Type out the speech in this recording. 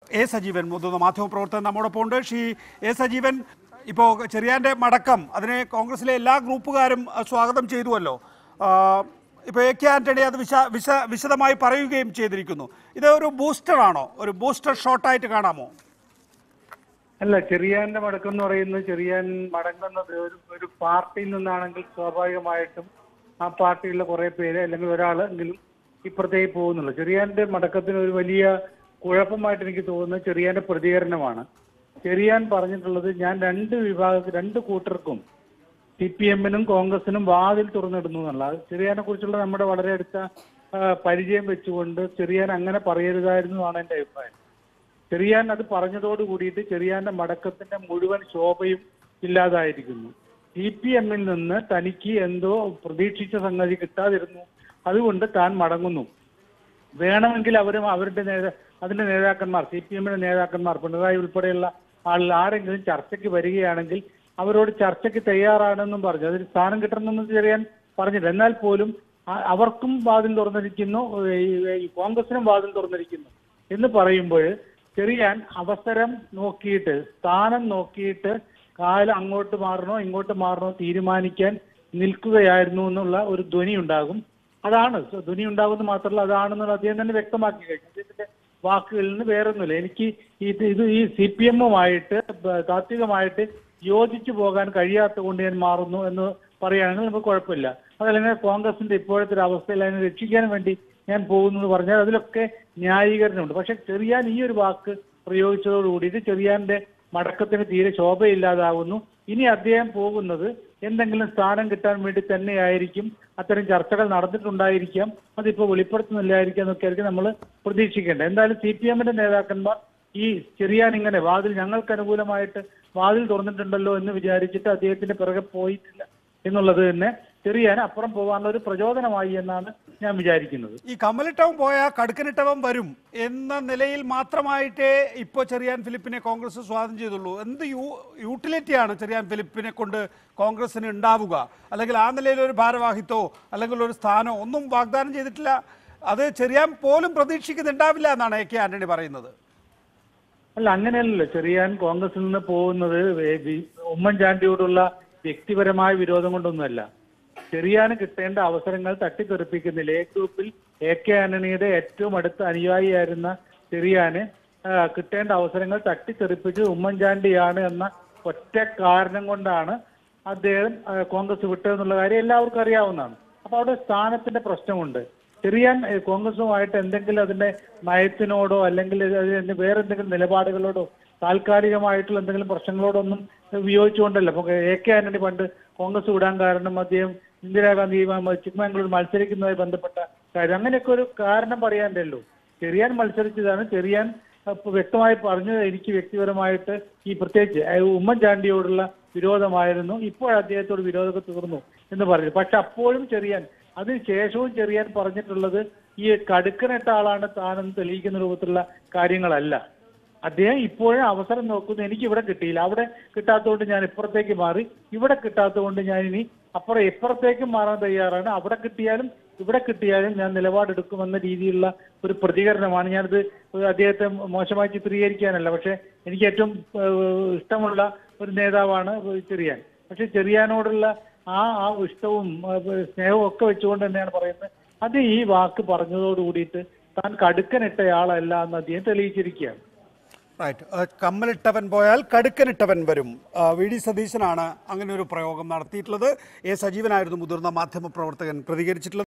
A Sajeevan മുതിർന്ന മാധ്യമപ്രവർത്തകൻ നമ്മോടൊപ്പം ഉണ്ട് ഷീ എ സജീവൻ ഇപ്പോൾ ചെറിയാൻ്റെ മടക്കം അതിനെ കോൺഗ്രസിലെ എല്ലാ ഗ്രൂപ്പുകാരും അഹ്, സ്വാഗതം ചെയ്തുവല്ലോ ഇപ്പോൾ എ കെ ആന്റണി അത് വിശ വിശ വിശദമായി പറയുകയും ചെയ്തിരിക്കുന്നു ഇത് ഒരു ബൂസ്റ്ററാണോ ഒരു ബൂസ്റ്റർ ഷോട്ടായിട്ട് കാണാമോ അല്ല ചെറിയാന്റെ മടക്കം എന്ന് പറയുന്നത് ചെറിയാൻ മടങ്ങുന്നത് ഒരു ഒരു പാർട്ടിയിൽ നിന്നാണെങ്കിൽ സ്വാഭാവികമായിട്ടും ആ പാർട്ടിയിലുള്ള കുറെ പേര് അല്ലെങ്കിൽ ഒരാളെങ്കിലും ഇപ്പുറത്തേക്ക് പോകുന്നുള്ളൂ ചെറിയാന്റെ മടക്കത്തിന് ഒരു വലിയ കുഴപ്പമായിട്ട് എനിക്ക് തോന്നുന്നത് ചെറിയാന്റെ പ്രതികരണമാണ് ചെറിയാൻ പറഞ്ഞിട്ടുള്ളത് ഞാൻ രണ്ട് വിഭാഗ രണ്ട് കൂട്ടർക്കും സി പി എമ്മിനും കോൺഗ്രസിനും വാതിൽ തുറന്നിടുന്നു എന്നുള്ള ചെറിയാനെ കുറിച്ചുള്ള നമ്മുടെ വളരെ അടുത്ത ആ, പരിചയം വെച്ചുകൊണ്ട് ചെറിയാൻ അങ്ങനെ പറയരുതായിരുന്നു എന്നാണ് എന്റെ അഭിപ്രായം ചെറിയാൻ അത് പറഞ്ഞതോട് കൂടിയിട്ട് ചെറിയാന്റെ മടക്കത്തിന്റെ മുഴുവൻ ശോഭയും ഇല്ലാതായിരിക്കുന്നു സി പി എമ്മിൽ നിന്ന് തനിക്ക് എന്തോ പ്രതീക്ഷിച്ച സംഗതി കിട്ടാതിരുന്നു അതുകൊണ്ട് താൻ മടങ്ങുന്നു വേണമെങ്കിൽ അവരും അവരുടെ നേതാ അതിന്റെ നേതാക്കന്മാർ സി പി എമ്മിന്റെ നേതാക്കന്മാർ പിണറായി ഉൾപ്പെടെയുള്ള ആളുകൾ ആരെങ്കിലും ചർച്ചയ്ക്ക് വരികയാണെങ്കിൽ അവരോട് ചർച്ചയ്ക്ക് തയ്യാറാണെന്നും പറഞ്ഞു അതിന് സ്ഥാനം കിട്ടണമെന്ന് ചെറിയാൻ പറഞ്ഞില്ല എന്നാൽ പോലും ആ- അവർക്കും വാതിൽ തുറന്നിരിക്കുന്നു ഈ- ഈ കോൺഗ്രസിനും വാതിൽ തുറന്നിരിക്കുന്നു എന്ന് പറയുമ്പോൾ ചെറിയാൻ അവസരം നോക്കിയിട്ട് സ്ഥാനം നോക്കിയിട്ട് കാലം അങ്ങോട്ട് മാറണോ ഇങ്ങോട്ട് മാറണോ തീരുമാനിക്കാൻ നിൽക്കുകയായിരുന്നു എന്നുള്ള ഒരു ധ്വനി ഉണ്ടാകും അതാണ് സ- ധ്വനി ഉണ്ടാകുന്നത് മാത്രമല്ല അതാണെന്നുള്ള അദ്ദേഹം തന്നെ വ്യക്തമാക്കി കഴിഞ്ഞു അദ്ദേഹത്തിന്റെ വാക്കുകളിൽ നിന്ന് വേറൊന്നുമില്ല എനിക്ക് ഇത് ഇത് ഈ സി പി എമ്മുമായിട്ട് താത്വികമായിട്ട് യോജിച്ചു പോകാൻ കഴിയാത്ത കൊണ്ട് ഞാൻ മാറുന്നു എന്ന് പറയുകയാണെങ്കിൽ നമുക്ക് കുഴപ്പമില്ല അതല്ലെങ്കിൽ കോൺഗ്രസിന്റെ ഇപ്പോഴത്തെ ഒരു അവസ്ഥയിൽ അതിനെ രക്ഷിക്കാൻ വേണ്ടി ഞാൻ പോകുന്നു എന്ന് പറഞ്ഞാൽ അതിലൊക്കെ ന്യായീകരണമുണ്ട് പക്ഷെ ചെറിയാൻ ഈ ഒരു വാക്ക് പ്രയോഗിച്ചതോട് കൂടിയിട്ട് ചെറിയാന്റെ മടക്കത്തിന് തീരെ ശോഭയില്ലാതാവുന്നു ഇനി അദ്ദേഹം പോകുന്നത് എന്തെങ്കിലും സ്ഥാനം കിട്ടാൻ വേണ്ടി തന്നെയായിരിക്കും അത്തരം ചർച്ചകൾ നടന്നിട്ടുണ്ടായിരിക്കാം അതിപ്പോ വെളിപ്പെടുത്തുന്നില്ലായിരിക്കാം എന്നൊക്കെ ആയിരിക്കും നമ്മൾ പ്രതീക്ഷിക്കേണ്ടത് എന്തായാലും സി പി എമ്മിന്റെ നേതാക്കന്മാർ ഈ ചെറിയാൻ ഇങ്ങനെ വാതിൽ ഞങ്ങൾക്ക് അനുകൂലമായിട്ട് വാതിൽ തുറന്നിട്ടുണ്ടല്ലോ എന്ന് വിചാരിച്ചിട്ട് അദ്ദേഹത്തിന്റെ പിറകെ പോയിട്ടില്ല എന്നുള്ളത് തന്നെ ചെറിയാൻ അപ്പുറം പോകാനുള്ള ഒരു പ്രചോദനമായി എന്നാണ് ഞാൻ വിചാരിക്കുന്നത് ഈ കമലിട്ടവൻ പോയാൽ കടുക്കനിട്ടവൻ വരും എന്ന നിലയിൽ മാത്രമായിട്ടേ ഇപ്പോൾ ചെറിയാൻ ഫിലിപ്പിനെ കോൺഗ്രസ് സ്വാഗതം ചെയ്തുള്ളൂ എന്ത് യൂ യൂട്ടിലിറ്റിയാണ് ചെറിയാൻ ഫിലിപ്പിനെ കൊണ്ട് കോൺഗ്രസിന് ഉണ്ടാവുക അല്ലെങ്കിൽ ആ നിലയിൽ ഒരു ഭാരവാഹിത്വോ അല്ലെങ്കിൽ ഒരു സ്ഥാനമോ ഒന്നും വാഗ്ദാനം ചെയ്തിട്ടില്ല അത് ചെറിയാൻ പോലും പ്രതീക്ഷിക്കുന്നുണ്ടാവില്ല എന്നാണ് എ കെ ആന്റണി പറയുന്നത് അല്ല അങ്ങനെയല്ലല്ലോ ചെറിയാൻ കോൺഗ്രസിൽ നിന്ന് പോകുന്നത് വേ- വി- ഉമ്മൻചാണ്ടിയോടുള്ള വ്യക്തിപരമായ വിരോധം കൊണ്ടൊന്നുമല്ല ചെറിയാന് കിട്ടേണ്ട അവസരങ്ങൾ തട്ടിത്തെറിപ്പിക്കുന്നില്ല എ ഗ്രൂപ്പിൽ എ കെ ആന്റണിയുടെ ഏറ്റവും അടുത്ത അനുയായിയായിരുന്ന ചെറിയാന് ആ, കിട്ടേണ്ട അവസരങ്ങൾ തട്ടിത്തെറിപ്പിച്ചത് ഉമ്മൻചാണ്ടിയാണ് എന്ന ഒറ്റ കാരണം കൊണ്ടാണ് അദ്ദേഹം ആ, കോൺഗ്രസ് വിട്ടതെന്നുള്ള കാര്യം എല്ലാവർക്കും അറിയാവുന്നതാണ് അപ്പൊ അവിടെ സ്ഥാനത്തിന്റെ പ്രശ്നമുണ്ട് ചെറിയാൻ ഏഹ്, കോൺഗ്രസുമായിട്ട് എന്തെങ്കിലും അതിന്റെ നയത്തിനോടോ അല്ലെങ്കിൽ അതിന് വേറെ എന്തെങ്കിലും നിലപാടുകളോടോ താൽക്കാലികമായിട്ടുള്ള എന്തെങ്കിലും പ്രശ്നങ്ങളോടൊന്നും വിയോജിച്ചുകൊണ്ടല്ല ഇപ്പൊ എ കെ ആന്റണി പണ്ട് കോൺഗ്രസ് വിടാൻ കാരണം അദ്ദേഹം ഇന്ദിരാഗാന്ധി ചിക്മംഗ്ലൂർ മത്സരിക്കുന്നതുമായി ബന്ധപ്പെട്ട കാര്യം അങ്ങനെയൊക്കെ ഒരു കാരണം പറയാണ്ടല്ലോ ചെറിയാൻ മത്സരിച്ചതാണ് ചെറിയാൻ അപ്പൊ വ്യക്തമായി പറഞ്ഞത് എനിക്ക് വ്യക്തിപരമായിട്ട് ഈ പ്രത്യേകിച്ച് ആ ഉമ്മൻചാണ്ടിയോടുള്ള വിരോധമായിരുന്നു ഇപ്പോൾ അദ്ദേഹത്തോട് വിരോധമൊക്കെ തീർന്നു എന്ന് പറഞ്ഞു പക്ഷെ അപ്പോഴും ചെറിയാൻ അതിനുശേഷവും ചെറിയാൻ പറഞ്ഞിട്ടുള്ളത് ഈ കടുക്കനിട്ട ആളാണ് താനെന്ന് തെളിയിക്കുന്ന രൂപത്തിലുള്ള കാര്യങ്ങളല്ല അദ്ദേഹം ഇപ്പോഴും അവസരം നോക്കുന്നു എനിക്ക് ഇവിടെ കിട്ടിയില്ല അവിടെ കിട്ടാത്തതുകൊണ്ട് ഞാൻ ഇപ്പുറത്തേക്ക് മാറി ഇവിടെ കിട്ടാത്തതുകൊണ്ട് ഞാൻ ഇനി അപ്പുറം ഇപ്പുറത്തേക്കും മാറാൻ തയ്യാറാണ് അവിടെ കിട്ടിയാലും ഇവിടെ കിട്ടിയാലും ഞാൻ നിലപാടെടുക്കുമെന്ന രീതിയിലുള്ള ഒരു പ്രതികരണമാണ് ഞാനിത് അദ്ദേഹത്തെ മോശമായി ചിത്രീകരിക്കാനല്ല പക്ഷെ എനിക്ക് ഏറ്റവും ഏഹ്, ഇഷ്ടമുള്ള ഒരു നേതാവാണ് ചെറിയാൻ പക്ഷെ ചെറിയാനോടുള്ള ആ ആ ഇഷ്ടവും ഏഹ്, സ്നേഹവും ഒക്കെ വെച്ചുകൊണ്ട് തന്നെയാണ് പറയുന്നത് അത് ഈ വാക്ക് പറഞ്ഞതോട് കൂടിയിട്ട് താൻ കടുക്കനിട്ടയാളല്ല എന്ന് അദ്ദേഹം തെളിയിച്ചിരിക്കുകയാണ് റൈറ്റ് കമ്മലിട്ടവൻ പോയാൽ കടുക്കനിട്ടവൻ വരും ആ, വി ഡി സതീശനാണ് അങ്ങനെ ഒരു പ്രയോഗം നടത്തിയിട്ടുള്ളത് എ സജീവനായിരുന്നു മുതിർന്ന മാധ്യമപ്രവർത്തകൻ പ്രതികരിച്ചിട്ടുള്ളത്